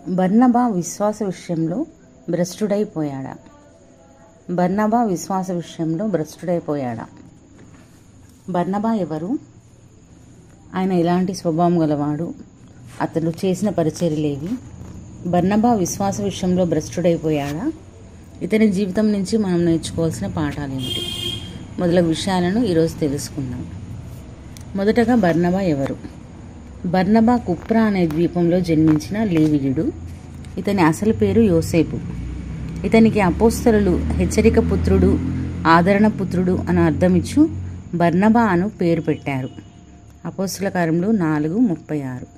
బర్నబా విశ్వాస విషయంలో భ్రష్టుడైపోయాడా బర్నబా విశ్వాస విషయంలో భ్రష్టుడైపోయాడా బర్నబా ఎవరు ఆయన ఎలాంటి స్వభావం గలవాడు అతడు చేసిన పరిచర్యలేవి బర్నబా విశ్వాస విషయంలో భ్రష్టుడైపోయాడా ఇతని జీవితం నుంచి మనం నేర్చుకోవాల్సిన పాఠాలు ఏమిటి మొదలగు విషయాలను ఈరోజు తెలుసుకుందాం మొదటగా బర్నబా ఎవరు బర్నబా కుప్రా అనే ద్వీపంలో జన్మించిన లేవియుడు ఇతని అసలు పేరు యోసేపు ఇతనికి అపోస్తలు హెచ్చరిక పుత్రుడు ఆదరణ పుత్రుడు అని అర్థమిచ్చు బర్నబా అను పేరు పెట్టారు అపోస్తుల కార్యములు నాలుగు ముప్పై ఆరు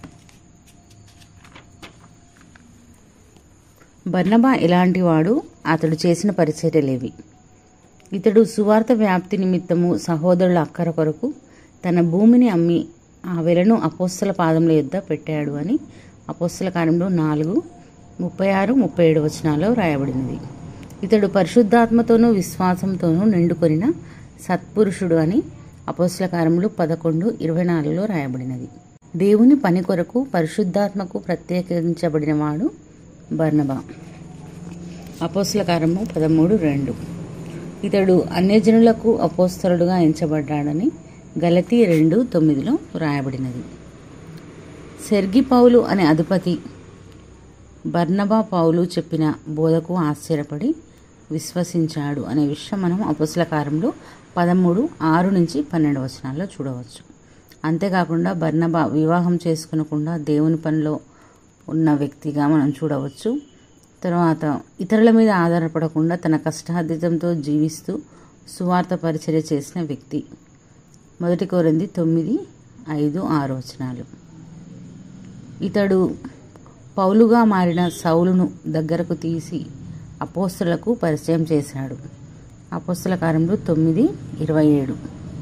బర్నబా ఎలాంటి వాడు అతడు చేసిన పరిచర్యలేవి ఇతడు సువార్త వ్యాప్తి నిమిత్తము సహోదరుల అక్కర కొరకు తన భూమిని అమ్మి ఆ వెలను అపోస్తల పాదముల యొద్ద పెట్టాడు అని అపోస్తల కార్యంలో నాలుగు ముప్పై ఆరు ముప్పై ఏడు వచనాల్లో రాయబడినది ఇతడు పరిశుద్ధాత్మతోనూ విశ్వాసంతోనూ నిండుకొనిన సత్పురుషుడు అని అపోస్తల కార్యములు పదకొండు ఇరవై నాలుగులో రాయబడినది దేవుని పని కొరకు పరిశుద్ధాత్మకు ప్రత్యేకించబడినవాడు బర్నబా అపోస్తల కార్యము పదమూడు రెండు ఇతడు అన్యజనులకు అపోస్తలుడుగా ఎంచబడ్డాడని గలతీ రెండు తొమ్మిదిలో రాయబడినది సెర్గి పౌలు అనే అధిపతి బర్నబా పౌలు చెప్పిన బోధకు ఆశ్చర్యపడి విశ్వసించాడు అనే విషయం మనం అపోసల కారంలో పదమూడు ఆరు నుంచి పన్నెండు వచనాల్లో చూడవచ్చు అంతేకాకుండా బర్నబా వివాహం చేసుకునకుండా దేవుని పనిలో ఉన్న వ్యక్తిగా మనం చూడవచ్చు తర్వాత ఇతరుల మీద ఆధారపడకుండా తన కష్టార్జితంతో జీవిస్తూ సువార్త పరిచర్య చేసిన వ్యక్తి మొదటి కోరింది తొమ్మిది ఐదు ఆరు వచనాలు ఇతడు పౌలుగా మారిన సౌలును దగ్గరకు తీసి అపోస్తులకు పరిచయం చేశాడు అపోస్తుల కార్యములు తొమ్మిది ఇరవై ఏడు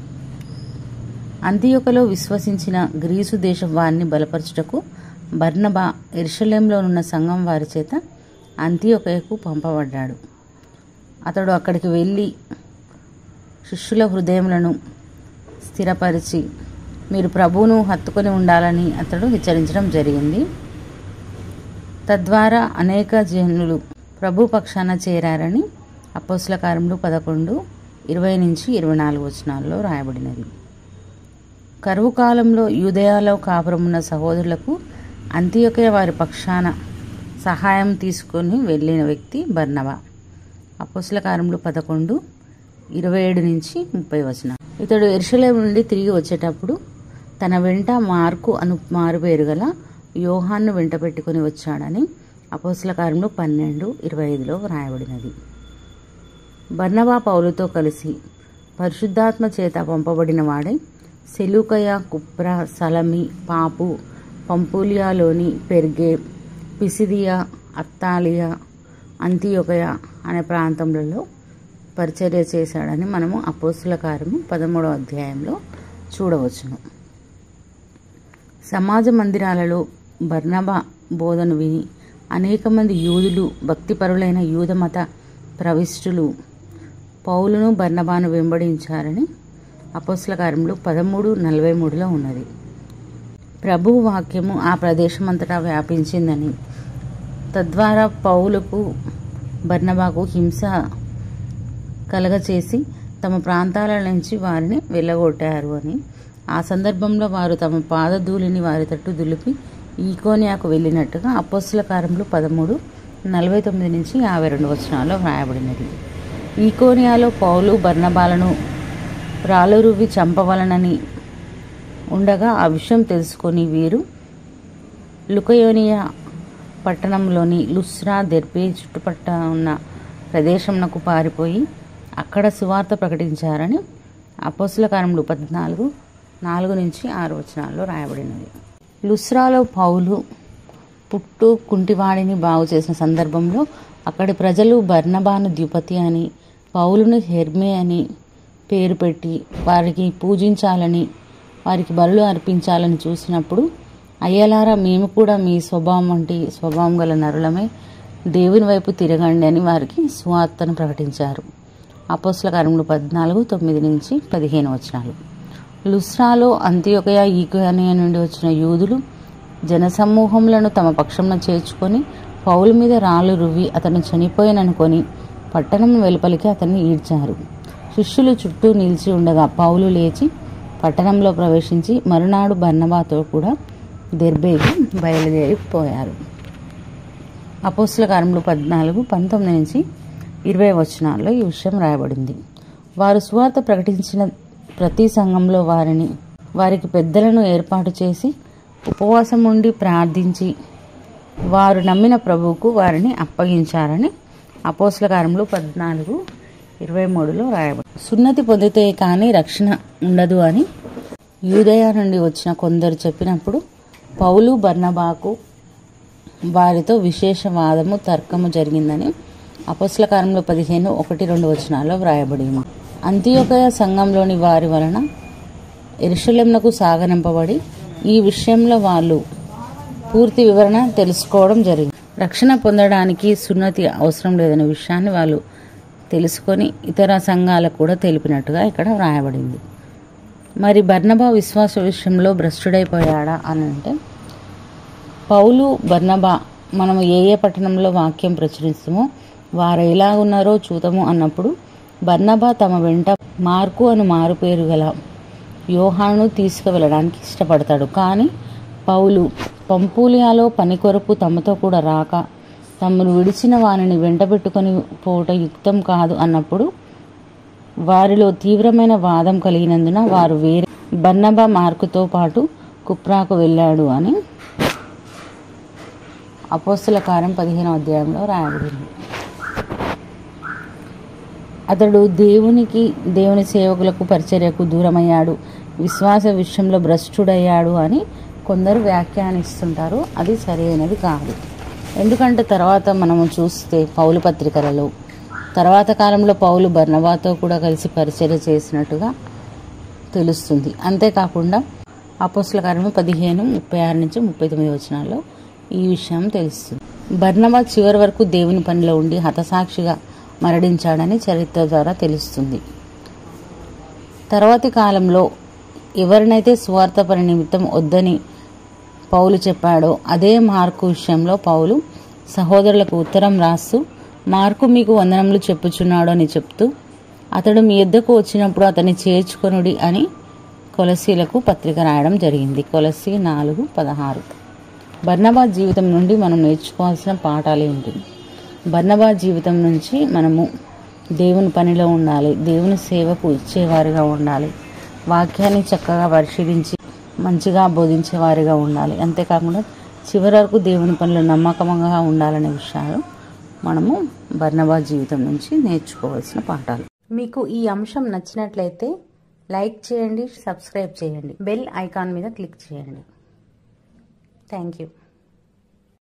అంత్యొకలో విశ్వసించిన గ్రీసు దేశం వారిని బలపరచుటకు బర్నబా ఎరుషలేంలోనున్న సంఘం వారి చేత అంత్యొకయకు పంపబడ్డాడు అతడు అక్కడికి వెళ్ళి శిష్యుల హృదయములను స్థిరపరిచి మీరు ప్రభువును హత్తుకొని ఉండాలని అతడు హెచ్చరించడం జరిగింది తద్వారా అనేక జనులు ప్రభు పక్షాన చేరారని అపోస్ల కార్యములు పదకొండు ఇరవై నుంచి ఇరవై నాలుగు వచనాల్లో రాయబడినది కరువు కాలంలో యూదయాలో కాపురమున్న సహోదరులకు అంత్యొకయ వారి పక్షాన సహాయం తీసుకొని వెళ్ళిన వ్యక్తి బర్నబా అపోస్ల కార్యములు పదకొండు ఇరవై ఏడు నుంచి ముప్పై వచన ఇతడు ఎరుషలేం నుండి తిరిగి వచ్చేటప్పుడు తన వెంట మార్కు అను మారుపేరు గల యోహాన్ను వెంట పెట్టుకుని వచ్చాడని అపోస్ల కార్యంలో పన్నెండు ఇరవై ఐదులో వ్రాయబడినది బర్నబా పౌలుతో కలిసి పరిశుద్ధాత్మ చేత పంపబడిన వాడై సెలూకయ కుప్ర సలమి పాపు పంపూలియాలోని పెర్గే పిసిదియా అత్తాలియా అంతియొకయ అనే ప్రాంతములలో పరిచర్య చేశాడని మనము అపోస్తుల కార్యము పదమూడవ అధ్యాయంలో చూడవచ్చును సమాజ మందిరాలలో బర్నబా బోధను విని అనేక మంది యూదులు భక్తిపరులైన యూద మత ప్రవిష్టులు పౌలును బర్నబాను వెంబడించారని అపోస్ల కార్యములు పదమూడు నలభై మూడులో ఉన్నది ప్రభు వాక్యము ఆ ప్రదేశమంతటా వ్యాపించిందని తద్వారా పౌలకు బర్నబాకు హింస కలగచేసి తమ ప్రాంతాల నుంచి వారిని వెళ్ళగొట్టారు అని ఆ సందర్భంలో వారు తమ పాదధూళిని వారి తట్టు దులిపి ఈకోనియాకు వెళ్ళినట్టుగా అపోస్తుల కారంలో పదమూడు నలభై తొమ్మిది నుంచి యాభై రెండు వచనాల్లో వ్రాయబడినది ఈకోనియాలో పౌలు బర్ణబాలను రాలురువి చంపవలనని ఉండగా ఆ విషయం తెలుసుకొని వీరు లుకయోనియా పట్టణంలోని లుస్రా దెర్పే చుట్టుపట్ల ఉన్న ప్రదేశంనకు పారిపోయి అక్కడ సువార్త ప్రకటించారని అపోసుల కాలంలో పద్నాలుగు నాలుగు నుంచి ఆరు వచనాల్లో రాయబడినది లుస్రాలో పౌలు పుట్టు కుంటివాడిని బాగు చేసిన సందర్భంలో అక్కడి ప్రజలు బర్నబాను ద్యుపతి అని పౌలును హెర్మే అని పేరు పెట్టి వారికి పూజించాలని వారికి బలులు అర్పించాలని చూసినప్పుడు అయ్యలారా మేము కూడా మీ స్వభావం వంటి స్వభావం గల నరులమే దేవుని వైపు తిరగండి అని వారికి సువార్తను ప్రకటించారు అపోస్ల కార్యములు పద్నాలుగు తొమ్మిది నుంచి పదిహేను వచనాలు లుస్రాలో అంత్యొకయ ఈకోనియా నుండి వచ్చిన యూదులు జనసమూహములను తమ పక్షంలో చేర్చుకొని పౌలు మీద రాళ్ళు రువ్వి అతను చనిపోయాననుకొని పట్టణం వెలుపలికి అతన్ని ఈడ్చారు శిష్యులు చుట్టూ నిలిచి ఉండగా పౌలు లేచి పట్టణంలో ప్రవేశించి మరునాడు బర్నబాతో కూడా దెర్బేకి బయలుదేరిపోయారు అపోస్తుల కారంలో పద్నాలుగు పంతొమ్మిది నుంచి ఇరవై వచనాల్లో ఈ విషయం రాయబడింది వారు సువార్త ప్రకటించిన ప్రతి సంఘంలో వారిని వారికి పెద్దలను ఏర్పాటు చేసి ఉపవాసం ఉండి ప్రార్థించి వారు నమ్మిన ప్రభువుకు వారిని అప్పగించారని అపోస్ల కారంలో పద్నాలుగు ఇరవై మూడులో రాయబడి సున్నతి పొందితే కానీ రక్షణ ఉండదు అని యూదయ నుండి వచ్చిన కొందరు చెప్పినప్పుడు పౌలు బర్నబాకు వారితో విశేష వాదము తర్కము జరిగిందని అపస్ల కాలంలో పదిహేను ఒకటి రెండు వచనాల్లో వ్రాయబడి ఉంది అంత్యోకయ సంఘంలోని వారి వలన ఎరుషలేంనకు సాగనంపబడి ఈ విషయంలో వాళ్ళు పూర్తి వివరణ తెలుసుకోవడం జరిగింది రక్షణ పొందడానికి సున్నతి అవసరం లేదనే విషయాన్ని వాళ్ళు తెలుసుకొని ఇతర సంఘాలకు కూడా తెలిపినట్టుగా ఇక్కడ వ్రాయబడింది మరి బర్నబా విశ్వాస విషయంలో భ్రష్టుడైపోయాడా అని అంటే పౌలు బర్నబా మనము ఏ ఏ పట్టణంలో వాక్యం ప్రచురిస్తామో వారు ఎలా ఉన్నారో చూద్దాము అన్నప్పుడు బర్నబా తమ వెంట మార్కు అని మారు పేరు గల యోహాను తీసుకువెళ్ళడానికి ఇష్టపడతాడు కానీ పౌలు పంపూలియాలో పని కొరకు తమతో కూడా రాక తమను విడిచిన వారిని వెంటబెట్టుకొని పోవట యుక్తం కాదు అన్నప్పుడు వారిలో తీవ్రమైన వాదం కలిగినందున వారు వేరే బర్నబా మార్కుతో పాటు కుప్రాకు వెళ్ళాడు అని అపోస్తుల కార్యం పదిహేనో అధ్యాయంలో రాయబడింది అతడు దేవునికి దేవుని సేవకులకు పరిచర్యకు దూరమయ్యాడు విశ్వాస విషయంలో భ్రష్టుడయ్యాడు అని కొందరు వ్యాఖ్యానిస్తుంటారు అది సరైనది కాదు ఎందుకంటే తర్వాత మనము చూస్తే పౌలు పత్రికలలో తర్వాత కాలంలో పౌలు బర్నబాతో కూడా కలిసి పరిచర్య చేసినట్టుగా తెలుస్తుంది అంతేకాకుండా అపోస్ల కార్యము పదిహేను ముప్పై ఆరు నుంచి ముప్పై తొమ్మిది వచనాల్లో ఈ విషయం తెలుస్తుంది బర్నబా చివరి వరకు దేవుని పనిలో ఉండి హతసాక్షిగా మరణించాడని చరిత్ర ద్వారా తెలుస్తుంది తర్వాతి కాలంలో ఎవరినైతే స్వార్థ పని నిమిత్తం వద్దని పౌలు చెప్పాడో అదే మార్కు విషయంలో పౌలు సహోదరులకు ఉత్తరం రాస్తూ మార్కు మీకు వందనములు చెప్పుచున్నాడు అని చెప్తూ అతడు మీ యొద్దకు వచ్చినప్పుడు అతన్ని చేర్చుకొనుడి అని కొలసీలకు పత్రిక రాయడం జరిగింది కొలసి నాలుగు పదహారు బర్నబా జీవితం నుండి మనం నేర్చుకోవాల్సిన పాఠాలు ఏంటి బర్నబా జీవితం నుంచి మనము దేవుని పనిలో ఉండాలి దేవుని సేవకు ఇచ్చేవారిగా ఉండాలి వాక్యాన్ని చక్కగా పరిశీలించి మంచిగా బోధించేవారిగా ఉండాలి అంతేకాకుండా చివరి వరకు దేవుని పనిలో నమ్మకంగా ఉండాలనే విషయాలు మనము బర్నబా జీవితం నుంచి నేర్చుకోవాల్సిన పాఠాలు మీకు ఈ అంశం నచ్చినట్లయితే లైక్ చేయండి సబ్స్క్రైబ్ చేయండి బెల్ ఐకాన్ మీద క్లిక్ చేయండి థ్యాంక్ యూ